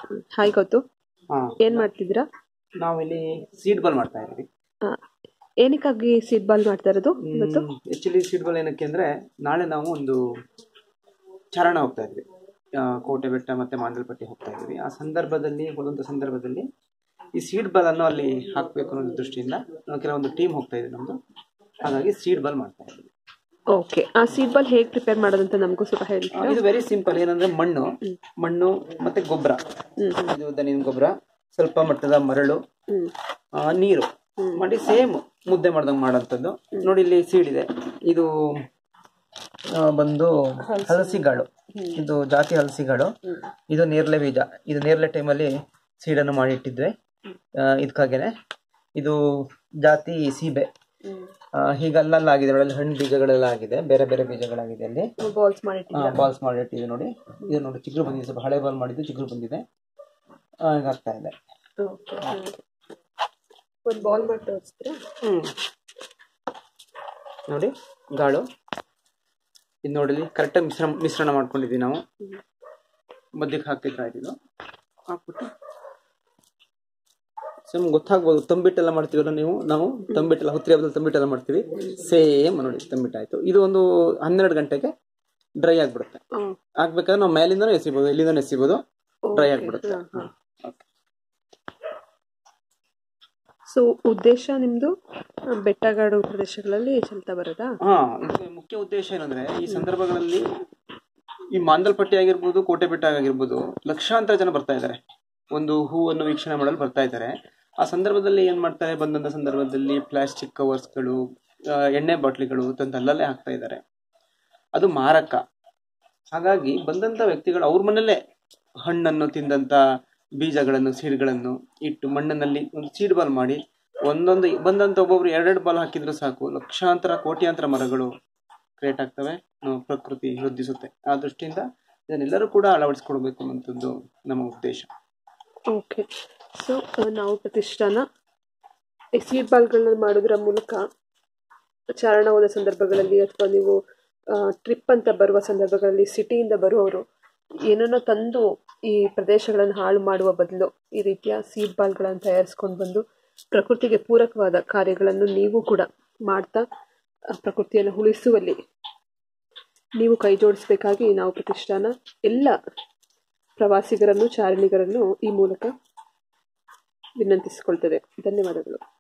Hi ಗೊತ್ತು ಹಾ ಏನ್ ಮಾಡ್ತಿದ್ದೀರಾ ನಾವಿಲ್ಲಿ ಸೀಡ್ ಬಾಲ್ ಮಾಡ್ತಾ ಇದ್ದೀವಿ ಆ, ಏನಕ್ಕಾಗಿ ಸೀಡ್ ಬಾಲ್ ಮಾಡ್ತಾ ಇರೋದು ಇವತ್ತು ಆಕ್ಚುಲಿ ಸೀಡ್ ಬಾಲ್ ಏನಕ್ಕೆ ಅಂದ್ರೆ ನಾಳೆ ನಾವು ಒಂದು ಚಾರಣ ಹೋಗ್ತಾ ಇದ್ವಿ ಆ, ಕೋಟೆ ಬೆಟ್ಟ ಮತ್ತೆ ಮಾಂಡಲಪಟ್ಟಿ ಹೋಗ್ತಾ ಇದ್ವಿ ಆ ಸಂದರ್ಭದಲ್ಲಿ ಹೋದಂಥ ಸಂದರ್ಭದಲ್ಲಿ ಈ ಸೀಡ್ ಬಾಲ್ ಅನ್ನು ಅಲ್ಲಿ ಹಾಕಬೇಕು ಅನ್ನೋ ದೃಷ್ಟಿಯಿಂದ ನಾವು ಕೆಲವೊಂದು ಟೀಮ್ ಹೋಗ್ತಾ ಇದ್ವಿ ನಮ್ದು ಹಾಗಾಗಿ ಸೀಡ್ ಬಾಲ್ ಮಾಡ್ತಾ ಇದ್ವಿ ಓಕೆ ಆ ಸೀಡ್ ಬಾಲ್ ಹೇಗೆ ಪ್ರಿಪೇರ್ ಮಾಡೋದಂತ ನಮಗೂ ಸ್ವಲ್ಪ ಆ, ಹೇಳ್ತೀರಾ ಇದು ವೆರಿ ಸಿಂಪಲ್ ಏನಂದ್ರೆ ಮಣ್ಣು ಮಣ್ಣು ಮತ್ತೆ ಗೊಬ್ಬರ ಇದು ದನಿನ ಗೊಬ್ಬರ ಸ್ವಲ್ಪ ಮಟ್ಟದ ಮರಳು ಹ್ಮ್ ಆ, ನೀರು ಮಾಡಿ ಸೇಮ್ ಮುದ್ದೆ ಮಾಡ್ದಂಗೆ ಮಾಡೋಂಥದ್ದು ನೋಡಿ ಇಲ್ಲಿ ಸೀಡ್ ಇದೆ ಇದು ಆ, ಬಂದು ಹಲಸಿಗಾಳು ಇದು ಜಾತಿ ಹಲಸಿಗಾಳು ಇದು ನೇರಳೆ ಬೀಜ ಇದು ನೇರಳೆ ಟೈಮಲ್ಲಿ ಸೀಡನ್ನು ಮಾಡಿ ಇಟ್ಟಿದ್ವಿ ಇದಕ್ಕಾಗೇನೆ ಇದು ಜಾತಿ ಸೀಬೆ ಆ, ಹೀಗೆ ಅಲ್ಲಲ್ಲಾಗಿದೆ ಒಳಗೆ ಹಣ್ಣು ಬೀಜಗಳೆಲ್ಲ ಆಗಿದೆ ಬೇರೆ ಬೇರೆ ಬೀಜಗಳಾಗಿದೆ ಅಲ್ಲಿ ಬಾಲ್ಸ್ ಮಾಡಿಟ್ಟಿದ್ದೀರಾ ಬಾಲ್ಸ್ ಮಾಡಿ ಇಟ್ಟಿದೆ ನೋಡಿ ಇದು ನೋಡಿ ಚಿಗುರು ಬಂದಿದೆ ಸ್ವಲ್ಪ ಹಳೆ ಬಾಲ್ ಮಾಡಿದ್ದು ಚಿಗುರು ಬಂದಿದೆ ಆ, ಹೀಗಾಗ್ತಾ ಇದೆ ಓಕೆ ಒಂದು ಬಾಲ್ ಮಾಡಿ ತೋರಿಸ್ತೀರಾ ಹ್ಮ್ ನೋಡಿ ಗಾಳು ಇದು ನೋಡಿ ಕರೆಕ್ಟಾಗಿ ಮಿಶ್ರಣ ಮಿಶ್ರಣ ಮಾಡ್ಕೊಂಡಿದ್ವಿ ನಾವು ಮಧ್ಯಕ್ಕೆ ಹಾಕ್ತಿದ್ರೆ ಇದು ಹಾಕ್ಬಿಟ್ಟು ಸೇಮ್ ಗೊತ್ತಾಗ್ಬೋದು ತಂಬಿಟ್ಟೆಲ್ಲ ಮಾಡ್ತೀವಲ್ಲ ನೀವು ನಾವು ತಂಬಿಟ್ಟೆಲ್ಲ ಹುತ್ತರಿ ಹಬ್ಬದಲ್ಲಿ ತಂಬಿಟ್ಟೆಲ್ಲ ಮಾಡ್ತೀವಿ ಸೇಮ್ ನೋಡಿ ತಂಬಿಟ್ಟು ಆಯ್ತು ಇದು ಒಂದು ಹನ್ನೆರಡು ಗಂಟೆಗೆ ಡ್ರೈ ಆಗ್ಬಿಡುತ್ತೆ ಹ್ಮ್. ಆಗ್ಬೇಕಾದ್ರೆ ನಾವು ಮೇಲಿಂದನೂ ಎಸಿಬೋದು ಇಲ್ಲಿಂದನೂ ಎಸಿಬೋದು ಡ್ರೈ ಆಗ್ಬಿಡುತ್ತೆ ಸೊ ಉದ್ದೇಶ ನಿಮ್ದು ಆ, ಬೆಟ್ಟಗಾಡು ಪ್ರದೇಶಗಳಲ್ಲಿ ಚಲ್ತಾ ಬರೋದಾ ಹಾ ಇದಕ್ಕೆ ಮುಖ್ಯ ಉದ್ದೇಶ ಏನಂದ್ರೆ ಈ ಸಂದರ್ಭಗಳಲ್ಲಿ ಈ ಮಾಂದಲ್ಪಟ್ಟಿ ಆಗಿರ್ಬೋದು ಕೋಟೆ ಬೆಟ್ಟ ಆಗಿರ್ಬೋದು ಲಕ್ಷಾಂತರ ಜನ ಬರ್ತಾ ಇದ್ದಾರೆ ಒಂದು ಹೂವನ್ನು ವೀಕ್ಷಣೆ ಮಾಡಲು ಬರ್ತಾ ಇದ್ದಾರೆ ಆ ಸಂದರ್ಭದಲ್ಲಿ ಏನ್ ಮಾಡ್ತಾರೆ ಬಂದಂತ ಸಂದರ್ಭದಲ್ಲಿ ಪ್ಲಾಸ್ಟಿಕ್ ಕವರ್ಸ್ಗಳು ಆ, ಎಣ್ಣೆ ಬಾಟ್ಲಿಗಳು ತಂದು ಅಲ್ಲಲ್ಲೇ ಹಾಕ್ತಾ ಇದ್ದಾರೆ ಅದು ಮಾರಕ ಹಾಗಾಗಿ ಬಂದಂತ ವ್ಯಕ್ತಿಗಳು ಅವ್ರ ಮನೆಯಲ್ಲೇ ಹಣ್ಣನ್ನು ತಿಂದಂತ ಬೀಜಗಳನ್ನು ಸೀಡ್ಗಳನ್ನು ಇಟ್ಟು ಮಣ್ಣಿನಲ್ಲಿ ಒಂದು ಸೀಡ್ ಬಾಲ್ ಮಾಡಿ ಒಂದೊಂದು ಬಂದಂತ ಒಬ್ಬೊಬ್ರು ಎರಡೆರಡು ಬಾಲ್ ಹಾಕಿದ್ರು ಸಾಕು ಲಕ್ಷಾಂತರ ಕೋಟ್ಯಾಂತರ ಮರಗಳು ಕ್ರಿಯೇಟ್ ಆಗ್ತವೆ ನಾವು ಪ್ರಕೃತಿ ವೃದ್ಧಿಸುತ್ತೆ ಆ ದೃಷ್ಟಿಯಿಂದ ಇದನ್ನೆಲ್ಲರೂ ಕೂಡ ಅಳವಡಿಸ್ಕೊಳ್ಬೇಕು ಅನ್ನೋಂಥದ್ದು ನಮ್ಮ ಉದ್ದೇಶ ಓಕೆ ಸೊ ನಾವು ಪ್ರತಿಷ್ಠಾನ ಈ ಸೀಡ್ ಬಾಲ್ಗಳನ್ನ ಮಾಡೋದ್ರ ಮೂಲಕ ಚಾರಣ ಹೋದ ಸಂದರ್ಭಗಳಲ್ಲಿ ಅಥವಾ ನೀವು ಟ್ರಿಪ್ ಅಂತ ಬರುವ ಸಂದರ್ಭಗಳಲ್ಲಿ ಸಿಟಿಯಿಂದ ಬರುವವರು ಏನನ್ನೋ ತಂದು ಈ ಪ್ರದೇಶಗಳನ್ನು ಹಾಳು ಮಾಡುವ ಬದಲು ಈ ರೀತಿಯ ಸೀಡ್ ಬಾಲ್ಗಳನ್ನು ತಯಾರಿಸ್ಕೊಂಡು ಬಂದು ಪ್ರಕೃತಿಗೆ ಪೂರಕವಾದ ಕಾರ್ಯಗಳನ್ನು ನೀವು ಕೂಡ ಮಾಡ್ತಾ ಆ ಪ್ರಕೃತಿಯನ್ನು ಉಳಿಸುವಲ್ಲಿ ನೀವು ಕೈ ಜೋಡಿಸಬೇಕಾಗಿ ನಾವು ಪ್ರತಿಷ್ಠಾನ ಎಲ್ಲ ಪ್ರವಾಸಿಗರನ್ನು ಚಾರಣಿಗರನ್ನು ಈ ಮೂಲಕ ವಿನಂತಿಸಿಕೊಳ್ತದೆ ಧನ್ಯವಾದಗಳು